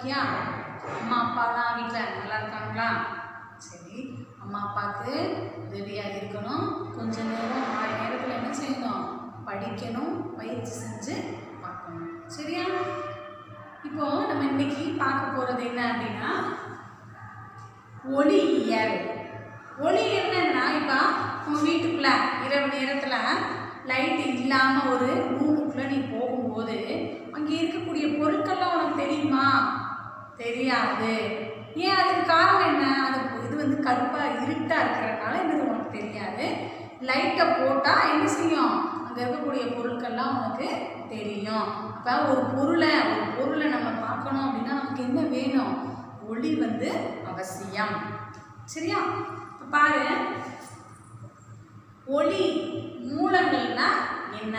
இருக்கியா அம்மா அப்பாலாம் வீட்டில் நல்லா இருக்காங்களா சரி அம்மா அப்பாவுக்கு உதவியாக இருக்கணும் கொஞ்ச நேரம் ஆறு நேரத்தில் என்ன செய்யணும் படிக்கணும் பயிற்சி செஞ்சு பார்க்கணும் சரியா இப்போ நம்ம இன்னைக்கு பார்க்க போகிறது என்ன அப்படின்னா ஒளியியல் ஒளியியல்னா என்னன்னா இப்போ உன் வீட்டுக்குள்ள இரவு நேரத்தில் லைட் இல்லாமல் ஒரு ரூமுக்குள்ளே நீ போகும்போது அங்கே இருக்கக்கூடிய பொருட்கள்லாம் உனக்கு தெரியுமா தெரியாது ஏன் அதுக்கு காரணம் என்ன அது இது வந்து கருப்பாக இருட்டாக இருக்கிறதுனால என்னது உனக்கு தெரியாது லைட்டை போட்டால் என்ன செய்யும் அங்கே இருக்கக்கூடிய பொருட்கள்லாம் உனக்கு தெரியும் அப்போ ஒரு பொருளை ஒரு பொருளை நம்ம பார்க்கணும் அப்படின்னா நமக்கு என்ன வேணும் ஒளி வந்து அவசியம் சரியா இப்போ பாரு ஒளி மூலங்கள்னா என்ன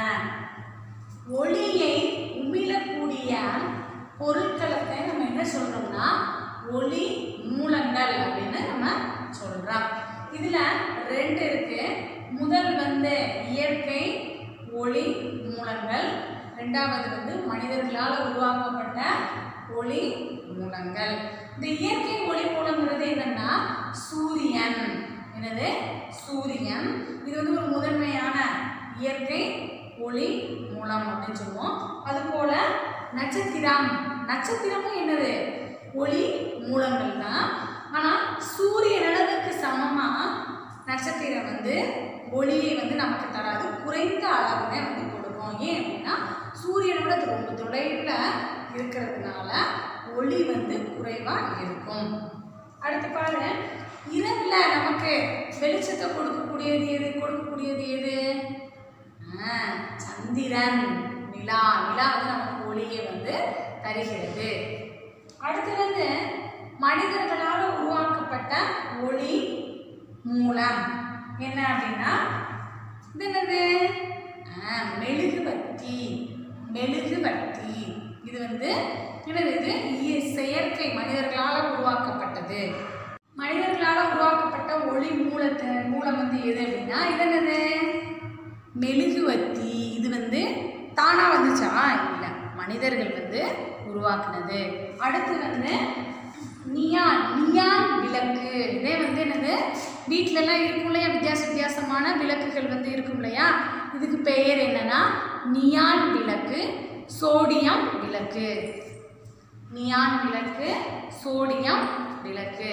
ஒளியை உமிழக்கூடிய பொருட்களுக்கு நம்ம என்ன சொல்றோம்னா ஒளி மூலங்கள் அப்படின்னு நம்ம சொல்றோம் இதுல ரெண்டு இருக்கு முதல் வந்து இயற்கை ஒளி மூலங்கள் ரெண்டாவது வந்து மனிதர்களால் உருவாக்கப்பட்ட ஒளி மூலங்கள் இந்த இயற்கை ஒளி மூலங்கிறது என்னன்னா சூரியன் என்னது சூரியன் இது வந்து ஒரு முதன்மையான இயற்கை ஒளி மூலம் அப்படின்னு சொல்லுவோம் அதுபோல நட்சத்திரம் நட்சத்திரமும் என்னது ஒளி மூலங்கள் தான் ஆனால் சூரியன் அளவுக்கு சமமாக நட்சத்திரம் வந்து ஒளியை வந்து நமக்கு தராது குறைந்த அளவுனே வந்து கொடுக்கும் ஏன் அப்படின்னா சூரியனோட அது ரொம்ப தொலைவில் இருக்கிறதுனால ஒளி வந்து குறைவாக இருக்கும் அடுத்து பாருங்க இரவுல நமக்கு வெளிச்சத்தை கொடுக்கக்கூடியது எது கொடுக்கக்கூடியது எது ஆ, சந்திரன் நிலா நிலா வந்து நமக்கு ஒளியை வந்து தருகிறது அடுத்து வந்து மனிதர்களால் உருவாக்கப்பட்ட ஒளி மூலம் என்ன அப்படின்னா இது என்னது ஆ, மெழுகுவர்த்தி மெழுகுவர்த்தி இது வந்து என்னது இது இய- செயற்கை மனிதர்களால் உருவாக்கப்பட்டது மனிதர்களால் உருவாக்கப்பட்ட ஒளி மூலத்தை மூலம் வந்து எது அப்படின்னா இது என்னது மெழுகுவர்த்தி இது வந்து தானாக வந்துச்சா இல்லை மனிதர்கள் வந்து உருவாக்குனது அடுத்து வந்து நியான் நியான் விளக்கு இதே வந்து என்னது வீட்டிலலாம் இருக்கும் இல்லையா வித்தியாச வித்தியாசமான விளக்குகள் வந்து இருக்கும் இல்லையா இதுக்கு பெயர் என்னன்னா நியான் விளக்கு சோடியம் விளக்கு நியான் விளக்கு சோடியம் விளக்கு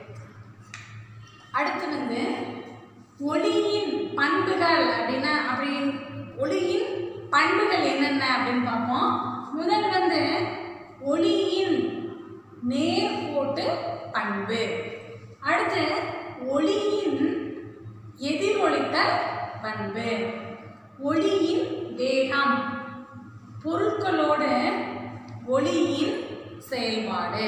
அடுத்து வந்து ஒளியின் பண்புகள் அப்படின்னா அப்படி ஒளியின் பண்புகள் என்னென்ன அப்படின்னு பார்ப்போம் முதல் வந்து ஒளியின் நேர்கோட்டு பண்பு அடுத்து ஒளியின் எதிரொலித்தல் பண்பு ஒளியின் வேகம் பொருட்களோடு ஒளியின் செயல்பாடு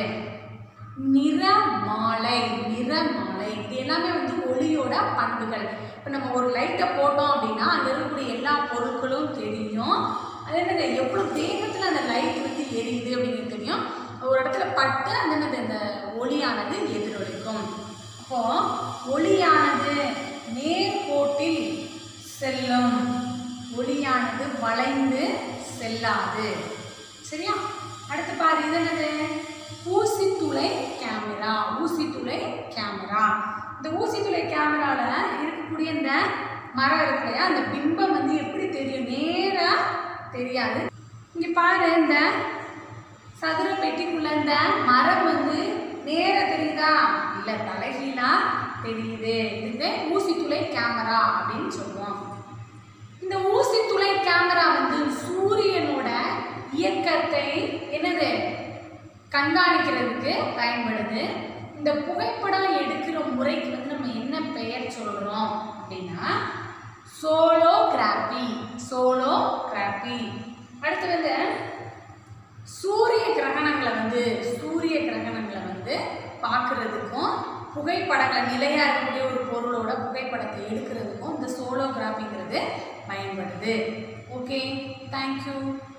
நிறமாலை நிறமாலை இது எல்லாமே வந்து ஒளியோட பண்புகள் இப்போ நம்ம ஒரு லைட்டை போட்டோம் அப்படின்னா அங்கே இருக்கக்கூடிய எல்லா பொருட்களும் தெரியும் அது என்னது எவ்வளோ வேகத்தில் அந்த லைட் வந்து எரியுது அப்படிங்கிறது தெரியும் ஒரு இடத்துல பட்டு அந்த என்னது அந்த ஒளியானது எதிரொலிக்கும் அப்போ ஒளியானது நேர்கோட்டில் செல்லும் ஒளியானது வளைந்து செல்லாது சரியா அடுத்து பாரு இது என்னது ஊசித்துளை கேமரா ஊசித்துளை கேமரா இந்த ஊசித்துளை கேமரால இருக்கக்கூடிய இந்த மரம் இருக்கு இல்லையா அந்த பிம்பம் வந்து எப்படி தெரியும் நேரா தெரியாது இங்க பாரு இந்த சதுர பெட்டிக்குள்ள இந்த மரம் வந்து நேரா தெரியுதா இல்ல தலைகீழா தெரியுது இதுக்கு ஊசித்துளை கேமரா அப்படின்னு சொல்லுவோம் இந்த ஊசி துளை கேமரா வந்து சூரியனோட இயக்கத்தை என்னது கண்காணிக்கிறதுக்கு பயன்படுது இந்த புகைப்படம் எடுக்கிற முறைக்கு வந்து நம்ம என்ன பெயர் சொல்றோம் அப்படின்னா சோலோகிராபி சோலோகிராபி அடுத்து வந்து சூரிய கிரகணங்களை வந்து சூரிய கிரகணங்களை வந்து பார்க்கறதுக்கும் புகைப்படங்களை நிலையாக இருக்கக்கூடிய ஒரு பொருளோட புகைப்படத்தை எடுக்கிறதுக்கும் இந்த சோலோகிராஃபிங்கிறது பயன்படுது ஓகே தேங்க்யூ